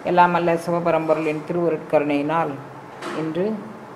எல்லாம் அல்ல சிவபரம்பொருளின் திருவருட்கருணையினால் இன்று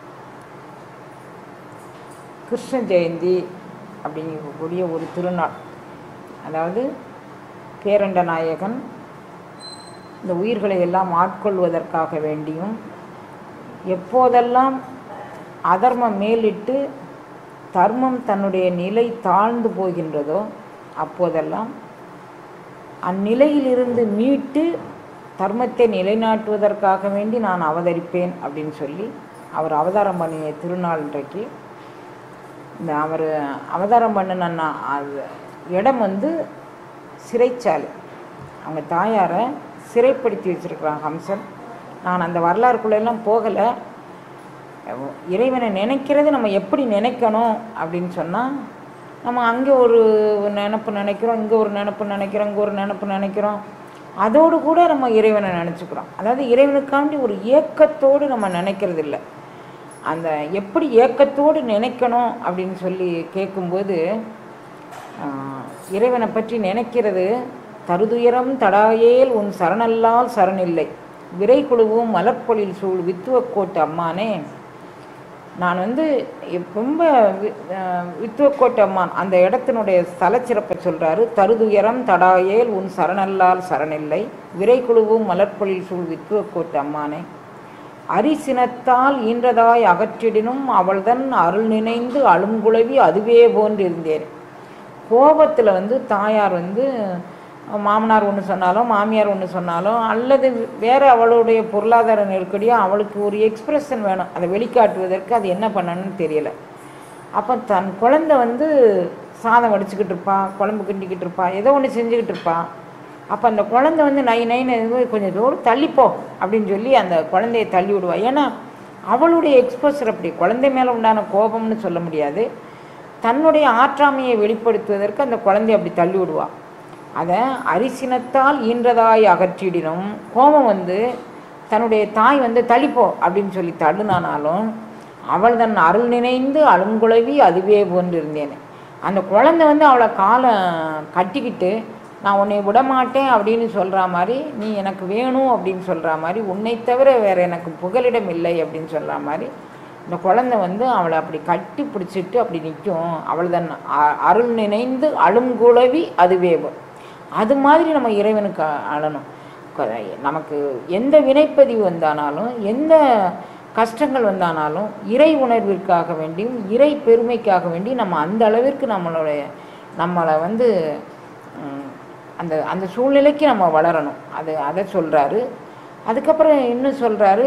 கிருஷ்ண ஜெயந்தி அப்படிங்கக்கூடிய ஒரு திருநாள் அதாவது பேரண்ட நாயகன் இந்த உயிர்களை எல்லாம் ஆட்கொள்வதற்காக வேண்டியும் எப்போதெல்லாம் அதர்மம் மேலிட்டு தர்மம் தன்னுடைய நிலை தாழ்ந்து போகின்றதோ அப்போதெல்லாம் அந்நிலையிலிருந்து மீட்டு தர்மத்தை நிலைநாட்டுவதற்காக வேண்டி நான் அவதரிப்பேன் அப்படின்னு சொல்லி அவர் அவதாரம் பண்ணிய திருநாள் இன்றைக்கு இந்த அவர் அவதாரம் பண்ணின நா- அது இடம் வந்து சிறைச்சாலை அவங்க தாயாரை சிறைப்படுத்தி வச்சிருக்கிறாங்க ஹம்சன் நான் அந்த வரலாறுக்குள்ளெல்லாம் போகலை இறைவனை நினைக்கிறது நம்ம எப்படி நினைக்கணும் அப்படின்னு சொன்னால் நம்ம அங்கே ஒரு நினப்பு நினைக்கிறோம் இங்கே ஒரு நினப்பு நினைக்கிறோம் இங்கே ஒரு நினப்பு நினைக்கிறோம் அதோடு கூட நம்ம இறைவனை நினச்சிக்கிறோம் அதாவது இறைவனுக்காண்டி ஒரு ஏக்கத்தோடு நம்ம நினைக்கிறது இல்லை அந்த எப்படி ஏக்கத்தோடு நினைக்கணும் அப்படின்னு சொல்லி கேட்கும்போது ஆஹ், இறைவனை பற்றி நினைக்கிறது தருதுயரம் தடாயேல் உன் சரணல்லால் சரணில்லை விரை குழுவும் மலர்பொழில் சூழ் வித்துவக்கோட்டு அம்மானே நான் வந்து இப்ப ரொம்ப வி- அஹ் வித்துவக்கோட்டை அம்மான் அந்த இடத்தினுடைய ஸ்தலச்சிறப்பை சொல்றாரு தருதுயரம் தடாயேல் உன் சரணல்லால் சரணில்லை விரை குழுவும் மலர்பொழில் சூழ் வித்துவக்கோட்டு அம்மானே அரிசினத்தால் ஈன்றதாய் அகற்றிடினும் அவள்தன் அருள் நினைந்து அழுங்குழவி அதுவே போன்றிருந்தேன் கோபத்தில் வந்து தாயார் வந்து மாமனார் ஒன்று சொன்னாலும் மாமியார் ஒன்று சொன்னாலும் அல்லது வேறு அவளுடைய பொருளாதார நெருக்கடியோ அவளுக்கு ஒரு எக்ஸ்பிரஷன் வேணும் அதை வெளிக்காட்டுவதற்கு அது என்ன பண்ணணும்னு தெரியலை அப்போ தன் குழந்தை வந்து சாதம் வடிச்சுக்கிட்டு இருப்பா குழம்பு கிண்டிக்கிட்டு இருப்பா ஏதோ ஒன்று செஞ்சுக்கிட்டு இருப்பா அப்போ அந்த குழந்தை வந்து நை நைன்னு எதுவும் கொஞ்சம் தூரம் தள்ளிப்போ அப்படின்னு சொல்லி அந்த குழந்தைய தள்ளி விடுவா ஏன்னா அவளுடைய எக்ஸ்போசர் அப்படி குழந்தை மேலே உண்டான கோபம்னு சொல்ல முடியாது தன்னுடைய ஆற்றாமையை வெளிப்படுத்துவதற்கு அந்த குழந்தைய அப்படி தள்ளி விடுவா அதை அரிசினத்தால் ஈன்றதாய் அகற்றிடினும் கோபம் வந்து தன்னுடைய தாய் வந்து தள்ளிப்போ அப்படின்னு சொல்லி தள்ளுனானாலும் அவள் தன் அருள் நினைந்து அழுங்குழவி அதுவே போன்று இருந்தேன் அந்த குழந்தை வந்து அவளை காலை கட்டிக்கிட்டு நான் உன்னை விடமாட்டேன் அப்படின்னு சொல்கிற மாதிரி நீ எனக்கு வேணும் அப்படின்னு சொல்கிற மாதிரி உன்னை தவிர வேறு எனக்கு புகலிடம் இல்லை அப்படின்னு சொல்கிற மாதிரி இந்த குழந்தை வந்து அவளை அப்படி கட்டி பிடிச்சிட்டு அப்படி நிற்கும் அவள் தன் அ- அருள் நினைந்து அழுங்குழவி அதுவே வ- அது மாதிரி நம்ம இறைவனுக்கு அ- அழணும் க- நமக்கு எந்த வினைப்பதிவு வந்தானாலும் எந்த கஷ்டங்கள் வந்தானாலும் இறை உணர்விற்காக வேண்டியும் இறை பெருமைக்காக வேண்டி நம்ம அந்த அளவிற்கு நம்மளுடைய நம்மளை வந்து ம், அந்த அந்த சூழ்நிலைக்கு நம்ம வளரணும் அது அதை சொல்கிறாரு அதுக்கப்புறம் இன்னும் சொல்கிறாரு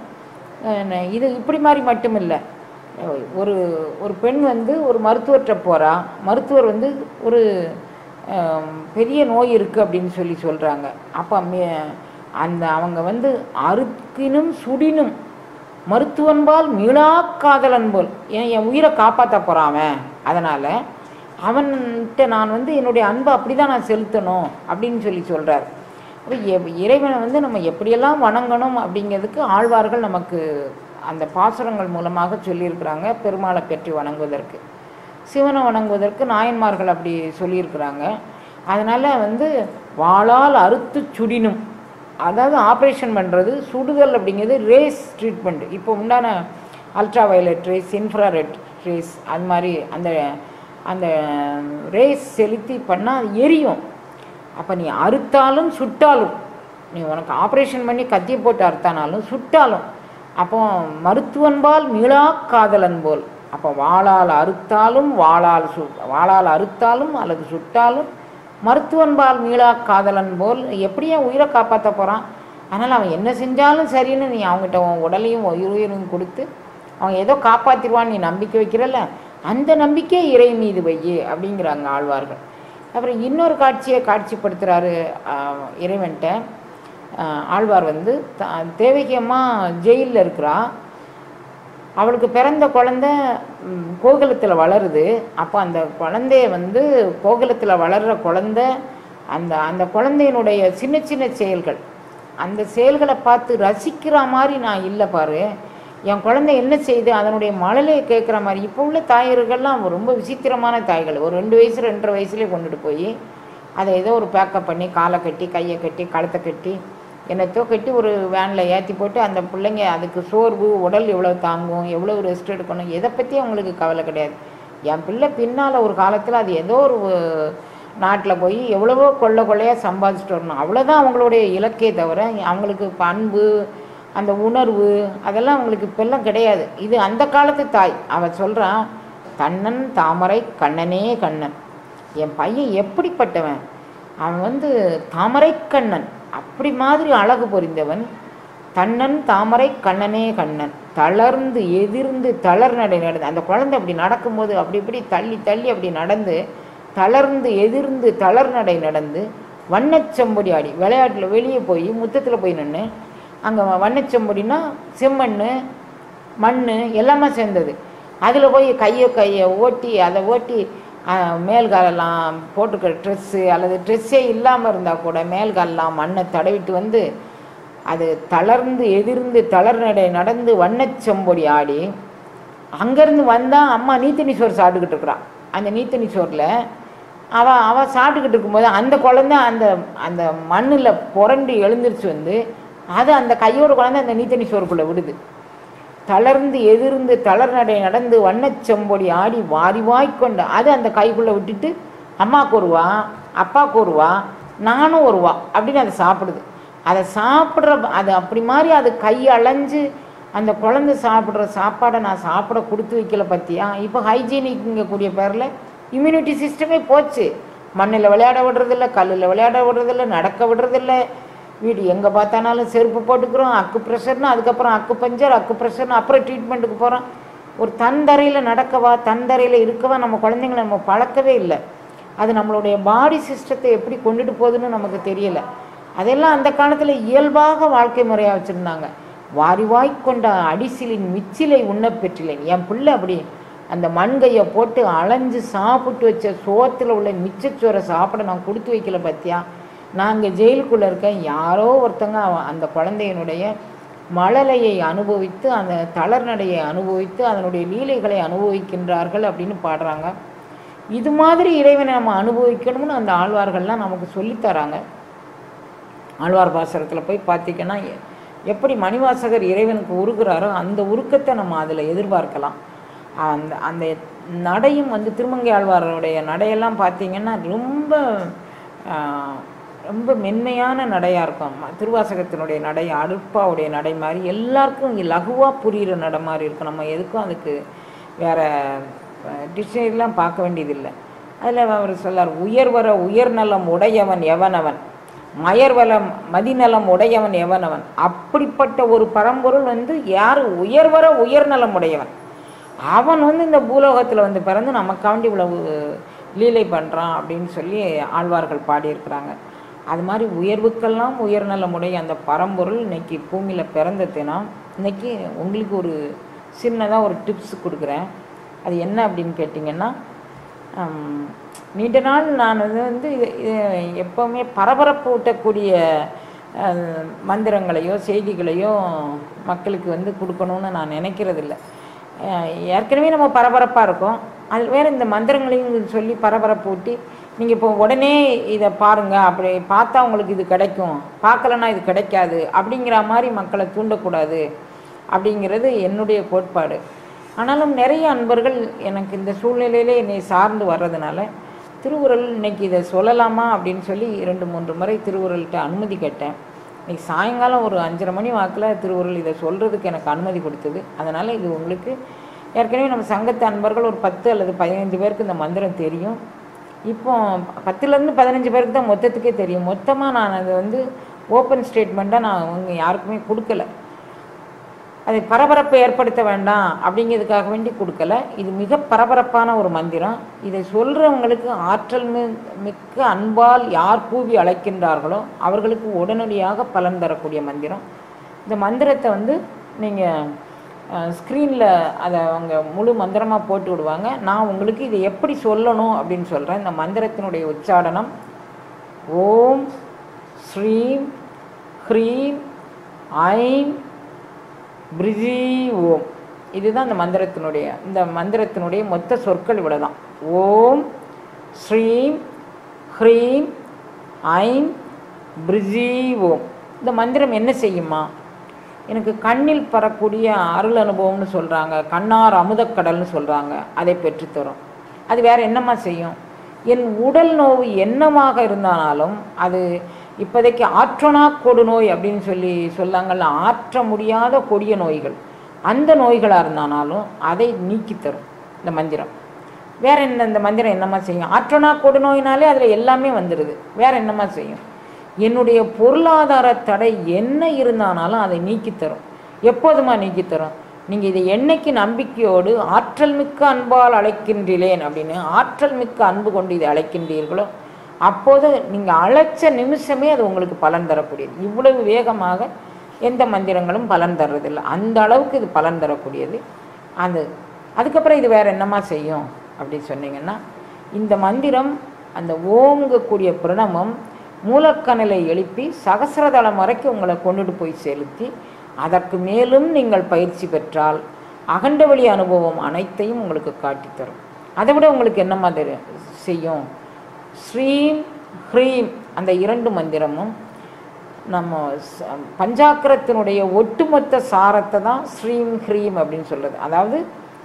இது இப்படி மாதிரி மட்டும் இல்லை ஒரு ஒரு பெண் வந்து ஒரு மருத்துவர்கிட்ட போகிறா மருத்துவர் வந்து ஒரு அஹ், பெரிய நோய் இருக்குது அப்படின்னு சொல்லி சொல்கிறாங்க அப்போ அந்த அவங்க வந்து அறுக்கினும் சுடினும் மருத்துவன்பால் மீளா காதலன் போல் ஏன் என் உயிரை காப்பாற்ற போகிறான் அவன் அதனால் அவன்கிட்ட நான் வந்து என்னுடைய அன்பை அப்படி தான் நான் செலுத்தணும் அப்படின்னு சொல்லி சொல்கிறார் அப்போ எ- இறைவனை வந்து நம்ம எப்படியெல்லாம் வணங்கணும் அப்படிங்கிறதுக்கு ஆழ்வார்கள் நமக்கு அந்த பாசுரங்கள் மூலமாக சொல்லியிருக்கிறாங்க பெருமாளை பற்றி வணங்குவதற்கு சிவனை வணங்குவதற்கு நாயன்மார்கள் அப்படி சொல்லியிருக்கிறாங்க அதனால் வந்து வாளால் அறுத்து சுடினும் அதாவது ஆப்ரேஷன் பண்ணுறது சுடுதல் அப்படிங்கிறது ரேஸ் ட்ரீட்மெண்ட் இப்போ உண்டான ultra violet rays infrared rays அது மாதிரி அந்த அந்த ரேஸ் செலுத்தி பண்ணால் அது எரியும் அப்போ நீ அறுத்தாலும் சுட்டாலும் நீ உனக்கு ஆப்ரேஷன் பண்ணி கத்தியை போட்டு அறுத்தானாலும் சுட்டாலும் அப்போ மருத்துவன்பால் மீளா காதலன் போல் அப்போ வாளால் அறுத்தாலும் வாளால் சு வாளால் அறுத்தாலும் அல்லது சுட்டாலும் மருத்துவன்பால் மீளா காதலன் போல் எப்படியும் உயிரை காப்பாற்ற போகிறான் அதனால் அவன் என்ன செஞ்சாலும் சரின்னு நீ அவங்ககிட்ட உன் உடலையும் உயிர் உயிரும் கொடுத்து அவன் ஏதோ காப்பாற்றிடுவான்னு நீ நம்பிக்கை வைக்கிறல்ல அந்த நம்பிக்கை இறை மீது வையு அப்படிங்கிறாங்க ஆழ்வார்கள் அப்புறம் இன்னொரு காட்சியை காட்சிப்படுத்துகிறாரு இறைவன்ட்ட ஆஹ், ஆழ்வார் வந்து த- தேவகி அம்மா ஜெயிலில் இருக்கிறா அவளுக்கு பிறந்த குழந்தை ம், கோகுலத்தில் வளருது அப்போ அந்த குழந்தைய வந்து கோகுலத்தில் வளர்கிற குழந்தை அந்த அந்த குழந்தையினுடைய சின்ன சின்ன செயல்கள் அந்த செயல்களை பார்த்து ரசிக்கிற மாதிரி நான் இல்லை பாரு என் குழந்தை என்ன செய்யுது அதனுடைய மழலையை கேட்குற மாதிரி இப்போ உள்ள தாயர்கள்லாம் ரொம்ப விசித்திரமான தாய்கள் ஒரு ரெண்டு வயசு ரெண்டரை வயசுலேயே கொண்டுட்டு போய் அதை ஏதோ ஒரு பேக்கப் பண்ணி காலை கட்டி கையை கட்டி கழுத்தை கட்டி என்னத்தோ கட்டி ஒரு வேனில் ஏற்றி போட்டு அந்த பிள்ளைங்க அதுக்கு சோர்வு உடல் எவ்வளோ தாங்கும் எவ்வளோ ரெஸ்ட் எடுக்கணும் எதை பற்றி அவங்களுக்கு கவலை கிடையாது என் பிள்ளை பின்னால் ஒரு காலத்தில் அது ஏதோ ஒரு நாட்டில் போய் எவ்வளவோ கொள்ள கொள்ளையாக சம்பாதிச்சுட்டு வரணும் அவ்வளோதான் அவங்களுடைய இலக்கே தவிர அவங்களுக்கு பண்பு அந்த உணர்வு அதெல்லாம் அவங்களுக்கு இப்பெல்லாம் கிடையாது இது அந்த காலத்து தாய் அவள் சொல்கிறான் கண்ணன் தாமரை கண்ணனே கண்ணன் என் பையன் எப்படிப்பட்டவன் அவன் வந்து தாமரை கண்ணன் அப்படி மாதிரி அழகு பொறிந்தவன் தன்னன் தாமரை கண்ணனே கண்ணன் தளர்ந்து எதிர்ந்து தளர் நடை நடந்து அந்த குழந்தை அப்படி நடக்கும்போது அப்படி இப்படி தள்ளி தள்ளி அப்படி நடந்து தளர்ந்து எதிர்ந்து தளர் நடை நடந்து வண்ணச்செம்பொடி ஆடி விளையாட்டில் வெளியே போய் முத்தத்தில் போய் நின்று அங்கே வண்ணச்செம்பொடினா செம்மண் மண் எல்லாமே சேர்ந்தது அதில் போய் கையை கையை ஓட்டி அதை ஓட்டி மேல்காலெல்லாம் போட்டுக்கிற ட்ரெஸ்ஸு அல்லது ட்ரெஸ்ஸே இல்லாமல் இருந்தால் கூட மேல்காலெல்லாம் மண்ணை தடவிட்டு வந்து அது தளர்ந்து எதிர்ந்து தளர் நடை நடந்து வண்ணச்செம்பொடி ஆடி அங்கேருந்து வந்தால் அம்மா நீத்தனி சோறு சாப்பிட்டுக்கிட்டு இருக்கிறான் அந்த நீத்தனி சோறில் அவள் அவள் சாப்பிட்டுக்கிட்டு இருக்கும்போது அந்த குழந்தை அந்த அந்த மண்ணில் புரண்டு எழுந்திரிச்சு வந்து அது அந்த கையோட குழந்தை அந்த நீத்தனி சோறுக்குள்ளே விடுது தளர்ந்து எதிர்ந்து தளர் நடை நடந்து வண்ணச்செம்பொடி ஆடி வாரி வாய்க்கொண்டு அது அந்த கைக்குள்ளே விட்டுட்டு அம்மாவுக்கு ஒரு வா அப்பாவுக்கு ஒரு வா நானும் ஒரு வா அப்படின்னு அதை சாப்பிடுது அதை சாப்பிட்ற அது அப்படி மாதிரி அது கை அலைஞ்சு அந்த குழந்தை சாப்பிட்ற சாப்பாடை நான் சாப்பிட கொடுத்து வைக்கல பற்றியா இப்போ ஹைஜீனிக்குங்கக்கூடிய பேரில் இம்யூனிட்டி சிஸ்டமே போச்சு மண்ணில் விளையாட விடுறதில்ல கல்லில் விளையாட விடுறதில்ல நடக்க விடுறதில்ல வீடு எங்கே பார்த்தானாலும் செருப்பு போட்டுக்கிறோம் அக்கு ப்ரெஷர்னு அதுக்கப்புறம் அக்கு பஞ்சர் அக்கு ப்ரெஷர்னு அப்புறம் ட்ரீட்மெண்ட்டுக்கு போகிறோம் ஒரு தந்தரையில் நடக்கவா தந்தரையில் இருக்கவா நம்ம குழந்தைங்கள நம்ம பழக்கவே இல்லை அது நம்மளுடைய பாடி சிஸ்டத்தை எப்படி கொண்டுட்டு போகுதுன்னு நமக்கு தெரியல அதெல்லாம் அந்த காலத்தில் இயல்பாக வாழ்க்கை முறையாக வச்சுருந்தாங்க வாரிவாய் கொண்ட அடிசிலின் மிச்சிலை உண்ண பெற்றிலேன் என் பிள்ளை அப்படி அந்த மண்கையை போட்டு அலைஞ்சு சாப்பிட்டு வச்ச சோத்தில் உள்ள மிச்சச்சோரை சாப்பிட நான் கொடுத்து வைக்கல பார்த்தியா நான் இங்கே ஜெயிலுக்குள்ளே இருக்கேன் யாரோ ஒருத்தங்க அவ- அந்த குழந்தையினுடைய மழலையை அனுபவித்து அந்த தளர்நடையை அனுபவித்து அதனுடைய லீலைகளை அனுபவிக்கின்றார்கள் அப்படின்னு பாடுறாங்க இது மாதிரி இறைவனை நம்ம அனுபவிக்கணும்னு அந்த ஆழ்வார்கள்லாம் நமக்கு சொல்லித் தராங்க ஆழ்வார் பாசரத்தில் போய் பார்த்தீங்கன்னா எ- எப்படி மணிவாசகர் இறைவனுக்கு உருகுறாரோ அந்த உருக்கத்தை நம்ம அதில் எதிர்பார்க்கலாம் அந்த அந்த நடையும் வந்து திருமங்கை ஆழ்வாருடைய நடையெல்லாம் பார்த்தீங்கன்னா ரொம்ப ஆஹ், ரொம்ப மென்மையான நடையாக இருக்கும் ம- திருவாசகத்தினுடைய நடை அடுப்பாவுடைய நடை மாதிரி எல்லாருக்கும் லகுவாக புரிகிற நடை மாதிரி இருக்கும் நம்ம எதுக்கும் அதுக்கு வேற டிக்ஷனரிலாம் பார்க்க வேண்டியதில்லை அதில் அவர் சொல்லார் உயர்வர உயர்நலம் உடையவன் எவனவன் மயர்வலம் மதிநலம் உடையவன் எவனவன் அப்படிப்பட்ட ஒரு பரம்பொருள் வந்து யார் உயர்வர உயர்நலம் உடையவன் அவன் வந்து இந்த பூலோகத்தில் வந்து பிறந்து நமக்காண்டி இவ்வளவு லீலை பண்ணுறான் அப்படின்னு சொல்லி ஆழ்வார்கள் பாடியிருக்கிறாங்க அது மாதிரி உயர்வுக்கெல்லாம் உயர்நலமுடைய அந்த பரம்பொருள் இன்னைக்கு பூமியில் பிறந்ததுன்னா இன்னைக்கு உங்களுக்கு ஒரு சின்னதாக ஒரு டிப்ஸ் கொடுக்குறேன் அது என்ன அப்படின்னு கேட்டிங்கன்னா ஹம், நீண்ட நாள் நான் வந்து வந்து இது இது எப்போவுமே பரபரப்பு ஊட்டக்கூடிய அஹ், மந்திரங்களையோ செய்திகளையோ மக்களுக்கு வந்து கொடுக்கணும்னு நான் நினைக்கிறதில்ல அஹ், ஏற்கனவே நம்ம பரபரப்பாக இருக்கோம் அது வேறு இந்த மந்திரங்களையும் சொல்லி பரபரப்பு ஊட்டி நீங்கள் இப்போ உடனே இதை பாருங்கள் அப்படி பார்த்தா உங்களுக்கு இது கிடைக்கும் பார்க்கலன்னா இது கிடைக்காது அப்படிங்கிற மாதிரி மக்களை தூண்டக்கூடாது அப்படிங்கிறது என்னுடைய கோட்பாடு ஆனாலும் நிறைய அன்பர்கள் எனக்கு இந்த சூழ்நிலையிலே என்னை சார்ந்து வர்றதுனால திருவுருள் இன்னைக்கு இதை சொல்லலாமா அப்படின்னு சொல்லி இரண்டு மூன்று முறை திருவுருள்கிட்ட அனுமதி கேட்டேன் இன்னைக்கு சாயங்காலம் ஒரு அஞ்சரை மணி வாக்கில் திருவுருள் இதை சொல்கிறதுக்கு எனக்கு அனுமதி கொடுத்தது அதனால் இது உங்களுக்கு ஏற்கனவே நம்ம சங்கத்து அன்பர்கள் ஒரு பத்து அல்லது பதினைஞ்சு பேருக்கு இந்த மந்திரம் தெரியும் இப்போ பத்துலேருந்து பதினஞ்சு பேருக்கு தான் மொத்தத்துக்கே தெரியும் மொத்தமாக நான் அது வந்து ஓப்பன் ஸ்டேட்மெண்ட்டாக நான் அவங்க யாருக்குமே கொடுக்கல அதை பரபரப்பை ஏற்படுத்த வேண்டாம் அப்படிங்கிறதுக்காக வேண்டி கொடுக்கல இது மிக பரபரப்பான ஒரு மந்திரம் இதை சொல்கிறவங்களுக்கு ஆற்றல் மி மிக்க அன்பால் யார் கூவி அழைக்கின்றார்களோ அவர்களுக்கு உடனடியாக பலன் தரக்கூடிய மந்திரம் இந்த மந்திரத்தை வந்து நீங்கள் ஸ்க்ரீனில் அதை அவங்க முழு மந்திரமாக போட்டு விடுவாங்க நான் உங்களுக்கு இதை எப்படி சொல்லணும் அப்படின்னு சொல்கிறேன் இந்த மந்திரத்தினுடைய உச்சாடனம் ஓம் ஸ்ரீம் ஹ்ரீம் ஐம் பிரிஜி ஓம் இதுதான் இந்த மந்திரத்தினுடைய இந்த மந்திரத்தினுடைய மொத்த சொற்கள் இவ்வளோ தான் ஓம் ஸ்ரீம் ஹ்ரீம் ஐம் பிரிஜி ஓம் இந்த மந்திரம் என்ன செய்யுமா எனக்கு கண்ணில் பரக்கூடிய அருள் அனுபவம்னு சொல்கிறாங்க கண்ணார் அமுதக்கடல்னு சொல்கிறாங்க அதை பெற்றுத்தரும் அது வேற என்னம்மா செய்யும் என் உடல் நோவு என்னமாக இருந்தாலும் அது இப்போதைக்கு ஆற்றனா கொடு நோய் அப்படின்னு சொல்லி சொல்லாங்கல்ல ஆற்ற முடியாத கொடிய நோய்கள் அந்த நோய்களாக இருந்தானாலும் அதை நீக்கித் தரும் இந்த மந்திரம் வேற என்ன இந்த மந்திரம் என்னம்மா செய்யும் ஆற்றனா கொடு நோயினாலே அதில் எல்லாமே வந்துடுது வேற என்னம்மா செய்யும் என்னுடைய பொருளாதார தடை என்ன இருந்தானாலும் அதை நீக்கித் தரும் எப்போதுமா நீக்கித் தரும் நீங்கள் இதை என்னைக்கு நம்பிக்கையோடு ஆற்றல் மிக்க அன்பால் அழைக்கின்றேன் அப்படின்னு ஆற்றல் மிக்க அன்பு கொண்டு இதை அழைக்கின்றீர்களோ அப்போது நீங்கள் அழைச்ச நிமிஷமே அது உங்களுக்கு பலன் தரக்கூடியது இவ்வளவு வேகமாக எந்த மந்திரங்களும் பலன் தர்றதில்லை அந்த அளவுக்கு இது பலன் தரக்கூடியது அது அதுக்கப்புறம் இது வேற என்னம்மா செய்யும் அப்படி சொன்னீங்கன்னா இந்த மந்திரம் அந்த ஓங்கக்கூடிய பிரணவம் மூலக்கணலை எழுப்பி சகசிரதளம் வரைக்கும் உங்களை கொண்டுட்டு போய் செலுத்தி அதற்கு மேலும் நீங்கள் பயிற்சி பெற்றால் அகண்டவழி அனுபவம் அனைத்தையும் உங்களுக்கு காட்டித் தரும் அதை விட உங்களுக்கு என்ன மாதிரி செய்யும் ஸ்ரீம் ஹ்ரீம் அந்த இரண்டு மந்திரமும் நம்ம ச- பஞ்சாக்கரத்தினுடைய ஒட்டுமொத்த சாரத்தை தான் ஸ்ரீம் ஹ்ரீம் அப்படின்னு சொல்றது அதாவது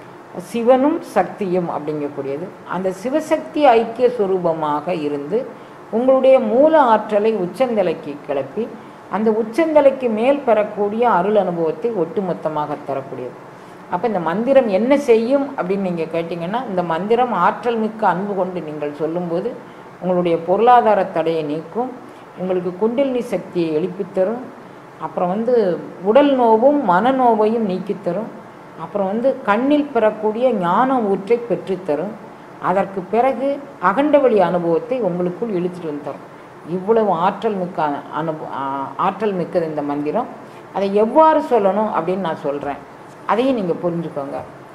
சிவனும் சக்தியும் அப்படிங்கக்கூடியது அந்த சிவசக்தி ஐக்கிய சுரூபமாக இருந்து உங்களுடைய மூல ஆற்றலை உச்சந்தலைக்கு கிளப்பி அந்த உச்சந்தலைக்கு மேல் பெறக்கூடிய அருள் அனுபவத்தை ஒட்டுமொத்தமாக தரக்கூடியது அப்போ இந்த மந்திரம் என்ன செய்யும் அப்படின்னு நீங்கள் கேட்டிங்கன்னா இந்த மந்திரம் ஆற்றல் மிக்க அன்பு கொண்டு நீங்கள் சொல்லும்போது உங்களுடைய பொருளாதார தடையை நீக்கும் உங்களுக்கு குண்டலினி சக்தியை எழுப்பித் தரும் அப்புறம் வந்து உடல் நோவும் மனநோவையும் நீக்கித் தரும் அப்புறம் வந்து கண்ணில் பெறக்கூடிய ஞான ஊற்றை பெற்றுத்தரும் அதற்கு பிறகு அகண்டவழி அனுபவத்தை உங்களுக்குள் இழுத்துட்டு வந்து தரும் இவ்வளவு ஆற்றல் மிக்க அ- அனுபவ ஆ- ஆற்றல் மிக்கது இந்த மந்திரம் அதை எவ்வாறு சொல்லணும் அப்படின்னு நான் சொல்கிறேன் அதையும் நீங்கள் புரிஞ்சுக்கோங்க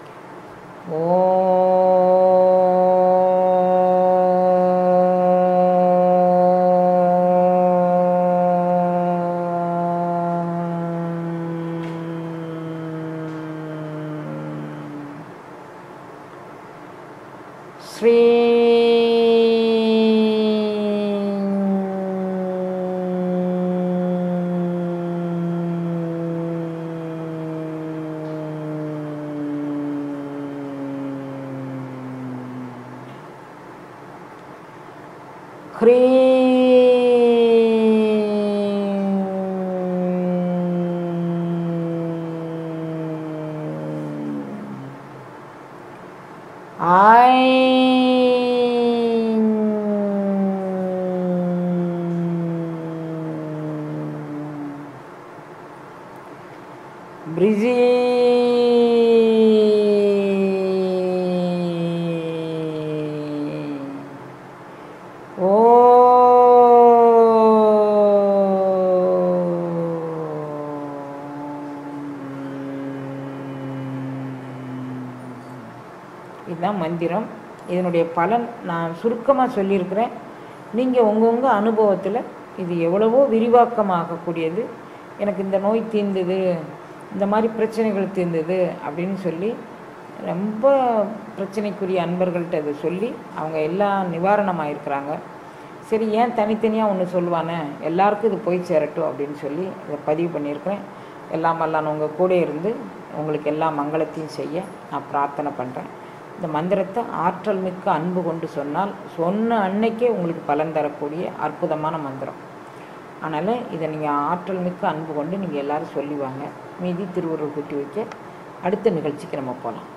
ஓம் ஸ்ரீ ஹ்ரீம் I Brizzy இதுதான் மந்திரம் இதனுடைய பலன் நான் சுருக்கமாக சொல்லியிருக்கிறேன் நீங்கள் உங்கவுங்க அனுபவத்தில் இது எவ்வளவோ விரிவாக்கமாகக்கூடியது எனக்கு இந்த நோய் தீர்ந்தது இந்த மாதிரி பிரச்சனைகள் தீர்ந்தது அப்படின்னு சொல்லி ரொம்ப பிரச்சனைக்குரிய அன்பர்கள்ட்ட அதை சொல்லி அவங்க எல்லாம் நிவாரணமாயிருக்கிறாங்க சரி ஏன் தனித்தனியாக ஒன்று சொல்லுவானே எல்லாருக்கும் இது போய் சேரட்டும் அப்படின்னு சொல்லி இதை பதிவு பண்ணியிருக்கிறேன் எல்லாம் வல்லான உங்கள் கூட இருந்து உங்களுக்கு எல்லா மங்களத்தையும் செய்ய நான் பிரார்த்தனை பண்ணுறேன் இந்த மந்திரத்தை ஆற்றல் மிக்க அன்பு கொண்டு சொன்னால் சொன்ன அன்னைக்கே உங்களுக்கு பலன் தரக்கூடிய அற்புதமான மந்திரம் அதனால் இதை நீங்கள் ஆற்றல் மிக்க அன்பு கொண்டு நீங்கள் எல்லாரும் சொல்லிவாங்க மீதி திருவருள் கூட்டி வைக்க அடுத்த நிகழ்ச்சிக்கு நம்ம போகலாம்